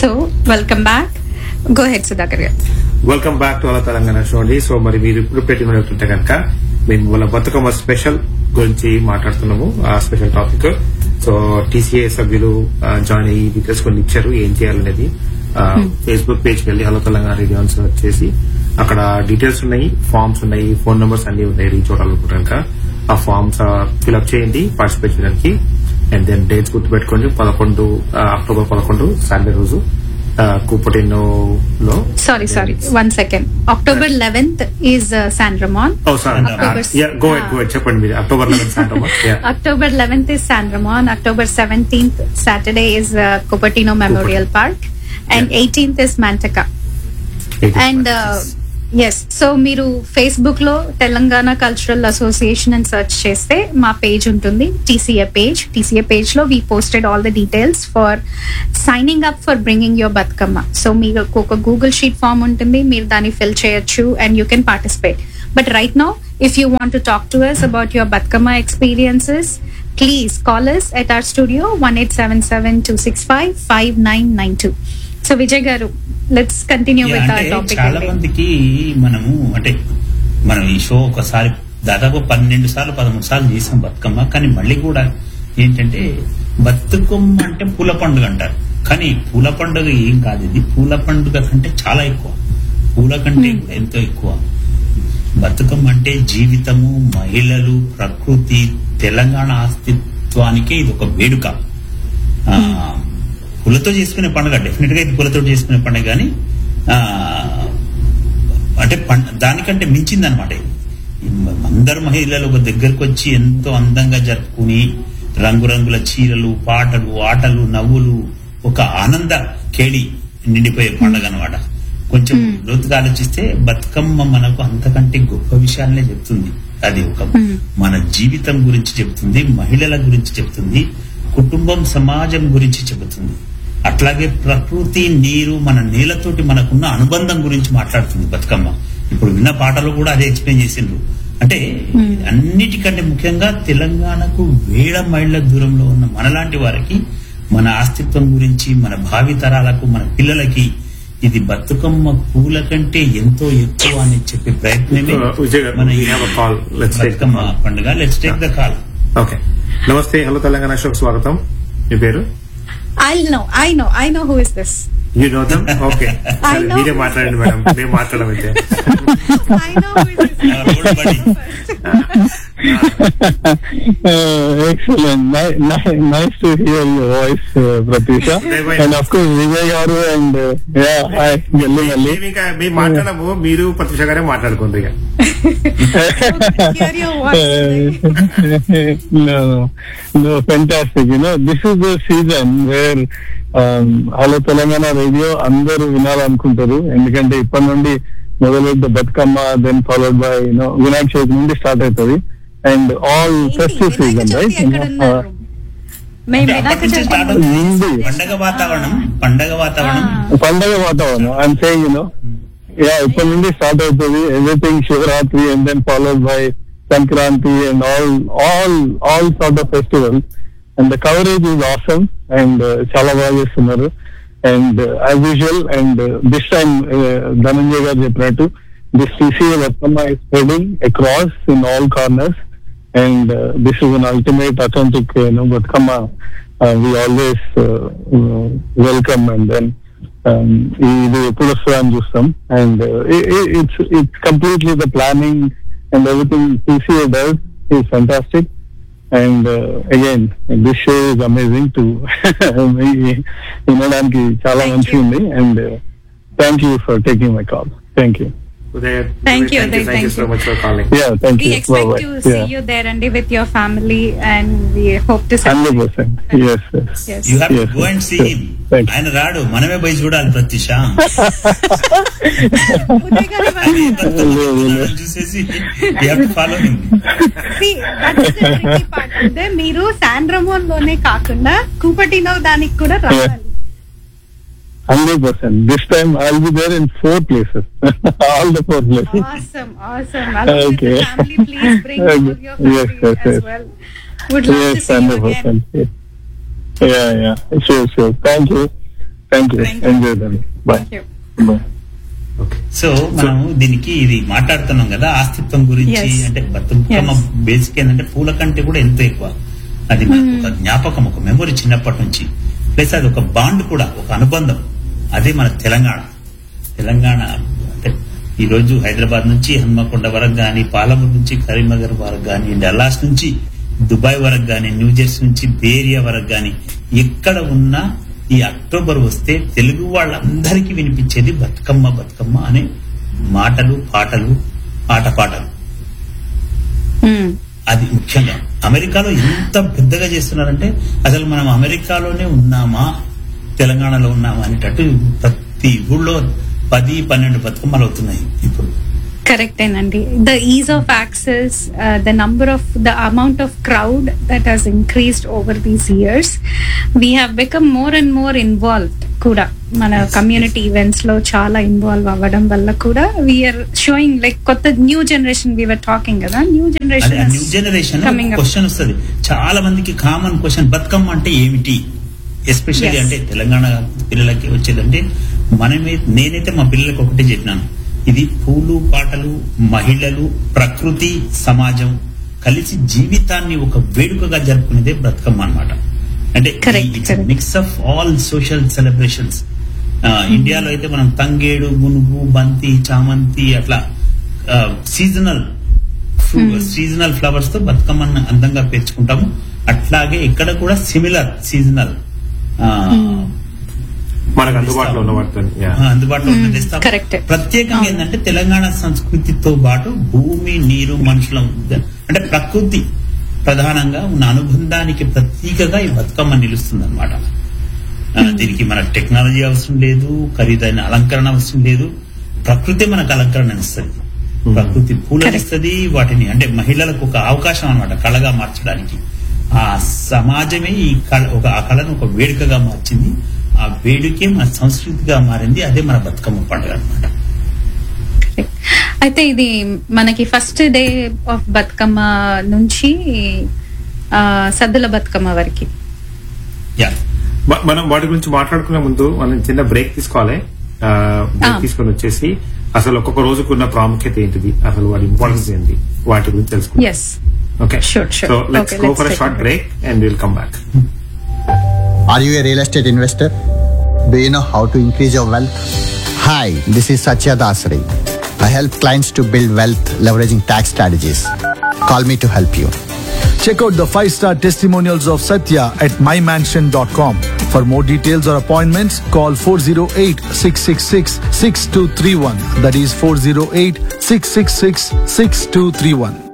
So welcome back go ahead Sudhakar గారు welcome back to అలా Telangana show అండి సో మరి మీరు ఇప్పుడు పెట్టి ఉంటే కనుక మేము వాళ్ళ బతుకమ్మ స్పెషల్ గురించి మాట్లాడుతున్నాము ఆ స్పెషల్ టాపిక్ సో టీసీఏ సభ్యులు జాయిన్ అయ్యి డీటెయిల్స్ కొన్ని ఇచ్చారు ఏం చేయాలనేది ఫేస్బుక్ పేజ్ కి వెళ్ళి హలో తెలంగాణ రేడియో అని సెర్చ్ చేసి అక్కడ డీటెయిల్స్ ఉన్నాయి ఫార్మ్స్ ఉన్నాయి ఫోన్ నెంబర్స్ అన్ని ఉన్నాయి రీచ్ అవ్వాలనుకుంటే కనుక ఆ ఫార్మ్స్ ఫిల్అప్ చేయండి పార్టిసిపేట్ చేయడానికి అండ్ దెన్ డేట్స్ గుర్తుపెట్టుకోండి పదకొండు ఆ, అక్టోబర్ పదకొండు సాటర్డే రోజు కూపటినో లో sorry sorry one second October eleventh is San Ramon oh sorry October- go ahead go ahead చెప్పండి మీరు అక్టోబర్ లెవెన్ సాయంత్రం October eleventh is San Ramon October seventeenth Saturday is Cupertino memorial park and eighteenth is Manteca and yes so మీరు Facebook లో Telangana cultural association అని search చేస్తే మా page ఉంటుంది T C A page T C A page లో we posted all the details for signing up for bringing your Bathukamma so మీకు ఒక Google sheet form ఉంటుంది మీరు దాన్ని ఫిల్ చేయొచ్చు and you can participate but right now if you want to talk to us about your Bathukamma experiences please call us at our studio one eight seven seven two six five five nine nine two so Vijay గారు let's continue yeah, with అంటే topic చాలా మందికి మనము అంటే మనం ఈ show ఒకసారి దాదాపు పన్నెండు సార్లు పదమూడు సార్లు చేసాం బతుకమ్మ కానీ మళ్ళీ కూడా ఏంటంటే బతుకమ్మ అంటే పూల పండుగ అంటారు కానీ పూల పండుగ ఏం కాదు ఇది పూల పండుగ కంటే చాలా ఎక్కువ పూల కంటే కూడా ఎంతో ఎక్కువ బతుకమ్మ అంటే జీవితము మహిళలు ప్రకృతి తెలంగాణ అస్తిత్వానికే ఇది ఒక వేడుక ఆ, పూలతో చేసుకునే పండుగ డెఫినెట్ గా ఇది పూలతో చేసుకునే పండుగ కానీ ఆ, అంటే పం- దానికంటే మించింది అనమాట అందరు మహిళలు ఒక దగ్గరకు వచ్చి ఎంతో అందంగా జరుపుకుని రంగురంగుల చీరలు పాటలు ఆటలు నవ్వులు ఒక ఆనంద కేళి నిండిపోయే పండుగ అనమాట కొంచెం లోతుగా ఆలోచిస్తే బతుకమ్మ మనకు అంతకంటే గొప్ప విషయాలనే చెప్తుంది అది ఒక మన జీవితం గురించి చెప్తుంది మహిళల గురించి చెప్తుంది కుటుంబం సమాజం గురించి చెబుతుంది అట్లాగే ప్రకృతి నీరు మన నేలతోటి మనకున్న అనుబంధం గురించి మాట్లాడుతుంది బతుకమ్మ ఇప్పుడు విన్న పాటలు కూడా అదే ఎక్స్ప్లెయిన్ చేసిండ్రు అంటే అన్నిటికంటే ముఖ్యంగా తెలంగాణకు వేల మైళ్ళ దూరంలో ఉన్న మనలాంటి వారికి మన అస్తిత్వం గురించి మన భావి తరాలకు మన పిల్లలకి ఇది బతుకమ్మ పూల కంటే ఎంతో ఎక్కువ అని చెప్పే ప్రయత్నమే Uh, Vijay garu, మన we ఈ have a call. Let's take the Bathukamma call. పండుగ let's take the call okay namaste hello Telangana షోకి స్వాగతం మీ పేరు I know I know I know who is this you know dumb okay I know. మీరే మాట్లాడండి madam మేము మాట్లాడమైతే I know who is this Uh, excellent. Ni- ni- nice to hear your voice, uh, Pratisha. Very and of course, Vijay Garu and uh, yeah, hi, Galli Malli. మేము ఇంకా మేము మాట్లాడము మీరు ప్రతిష గారే మాట్లాడుకుంటారు ఇక Hear your voice. no, no, no, fantastic. You know, this is the season where um, hello Telangana radio అందరూ వినాలనుకుంటారు ఎందుకంటే ఇప్పటి నుండి మొదలెట్టు Bathukamma then followed by you know Vinayaka Chavithi నుండి స్టార్ట్ అవుతుంది and all festive season right మేము అంటే అప్పటి నుంచి స్టార్ట్ వినాయక అవుతుంది ఉంది. పండగ వాతావరణం పండగ వాతావరణం పండగ వాతావరణం ఐఎమ్ సేయింగ్ యూనో యా ఇప్పటి నుండి స్టార్ట్ అవుతుంది everything Shivaratri and then followed by Sankranti and all all all sort of festivals and the coverage is awesome and చాలా బాగా చేస్తున్నారు and as usual and this time Dhananjay గారు చెప్పినట్టు this T C A Bathukamma is spreading across in all corners and uh, this is an ultimate authentic you know Batkama uh, we always uh, uh, welcome and then um, ఇది ఎప్పుడు వస్తుందని చూస్తాం and it's it's completely the planning and everything TCA does is fantastic and again this show is amazing to వినడానికి చాలా Thank మంచిగా you. ఉంది and thank you for taking my call thank you Uday Thank you, thank you Uday, thank you thank so you. Much for calling yeah thank We you expect to see you there and with your family, and we hope to see hundred percent yes yes Yes. You have to Yes, go and see sure. Him Thank you. ఆయన రాడు మనమే పోయి చూడాలి Pratyusha Uday garu, ఆయన ఏం బతుకుతున్నాడో చూసేసి you have to follow him See, that is the tricky part. అదే మీరు శాన్ రమోన్ లోనే కాకుండా కూపటినో దానికి కూడా రావాలి hundred percent this time I be there in four places all the four places Awesome, awesome. Along with Okay. the family, please bring all your Yes, family yes, as yes. well. Would love to yes see you hundred again. Percent yeah yeah sure sure thank you thank you Thank you. Enjoy దండి bye Thank you. Bye okay so మనం దీనికి ఇది మాట్లాడుతున్నాం కదా ఆస్తిత్వం గురించి Yes. అంటే Bathukamma Yes. Basic ఏంటంటే పూల కంటే కూడా ఎంతో ఎక్కువ అది మనకు ఒక జ్ఞాపకం ఒక మెమొరీ చిన్నప్పటి నుంచి ప్లస్ అది ఒక బాండ్ కూడా ఒక అనుబంధం అదే మన తెలంగాణ తెలంగాణ అంటే ఈ రోజు హైదరాబాద్ నుంచి హన్మకొండ వరకు గాని పాలమూరు నుంచి కరీంనగర్ వరకు గాని డల్లాస్ నుంచి దుబాయ్ వరకు గాని న్యూ జెర్సీ నుంచి బేరియా వరకు గాని ఎక్కడ ఉన్నా ఈ అక్టోబర్ వస్తే తెలుగు వాళ్ళందరికీ వినిపించేది బతుకమ్మ బతుకమ్మ అనే మాటలు పాటలు ఆటపాటలు Hmm. అది ముఖ్యంగా అమెరికాలో ఎంత పెద్దగా చేస్తున్నారంటే అసలు మనం అమెరికాలోనే ఉన్నామా తెలంగాణలో ఉన్నామా అనేటట్టు ప్రతి ఊళ్ళో పది పన్నెండు బతుకమ్మలు అవుతున్నాయి ఇప్పుడు Correct, Anandi. The ease of access, uh, the number of, the amount of crowd that has increased over these years, we have become more and more involved కూడా మన కమ్యూనిటీ ఈవెంట్స్ లో చాలా ఇన్వాల్వ్ అవ్వడం వల్ల కూడా వీఆర్ షోయింగ్ లైక్ కొత్త new generation we're talking కదా new అదే జనరేషన్ ఆ new generation coming up question వస్తుంది చాలా మందికి కామన్ క్వశ్చన్ బతుకమ్మ అంటే ఏమిటి ఎస్పెషల్లీ Yes. అంటే తెలంగాణ పిల్లలకి వచ్చేదంటే మనమే నేనైతే మా పిల్లలకి ఒకటే చెప్పినాను ఇది పూలు పాటలు మహిళలు ప్రకృతి సమాజం కలిసి జీవితాన్ని ఒక వేడుకగా జరుపుకునేదే బతుకమ్మ అన్నమాట అంటే Correct, correct. Mix of all social celebrations ఇండియాలో అయితే మనం తంగేడు గునుగు బంతి చామంతి అట్లా సీజనల్ సీజనల్ ఫ్లవర్స్ తో బతుకమ్మని అందంగా పేర్చుకుంటాము అట్లాగే ఇక్కడ కూడా సిమిలర్ సీజనల్ మనకు అందుబాటులో ఉన్న వాటితో yeah. అందుబాటులో ఉన్నది ఇస్తాం. Correct. ప్రత్యేకంగా అవును. ఏంటంటే తెలంగాణ సంస్కృతితో పాటు భూమి నీరు మనుషుల మధ్య అంటే ప్రకృతి ప్రధానంగా ఉన్న అనుబంధానికి ప్రతీకగా ఈ బతుకమ్మ నిలుస్తుంది అనమాట దీనికి మన టెక్నాలజీ అవసరం లేదు ఖరీదైన అలంకరణ అవసరం లేదు ప్రకృతి మనకు అలంకరణ ఇస్తుంది ప్రకృతి పూలను Correct. ఇస్తుంది వాటిని అంటే మహిళలకు ఒక అవకాశం అన్నమాట కళగా మార్చడానికి ఆ సమాజమే ఈ కళ ఒక ఆ కళను ఒక వేడుకగా మార్చింది ఆ వేడుకే మన సంస్కృతిగా మారింది అదే మన బతుకమ్మ పండుగ అనమాట అయితే ఇది మనకి ఫస్ట్ డే ఆఫ్ బతుకమ్మ నుంచి ఆ, సద్దుల బతుకమ్మ వరకు యా మ- మనం వాటి గురించి మాట్లాడుకునే ముందు మనం చిన్న బ్రేక్ తీసుకోవాలి బ్రేక్ Ah. తీసుకొని వచ్చేసి అసలు ఒక్కొక్క రోజుకున్న ప్రాముఖ్యత ఏంటిది అసలు వాటి ఇంపార్టెన్స్ ఏంటి వాటి గురించి తెలుసుకుందాం yes okay Sure, sure. So let's Okay, go let's for take short a break and will come back Are you a real estate investor? Do you know how to increase your wealth? Hi, this is Satya Dasari. I help clients to build wealth leveraging tax strategies. Call me to help you. Check out the five star testimonials of Satya at mymansion.com. For more details or appointments, call 408 666 6231. That is 408 666 6231.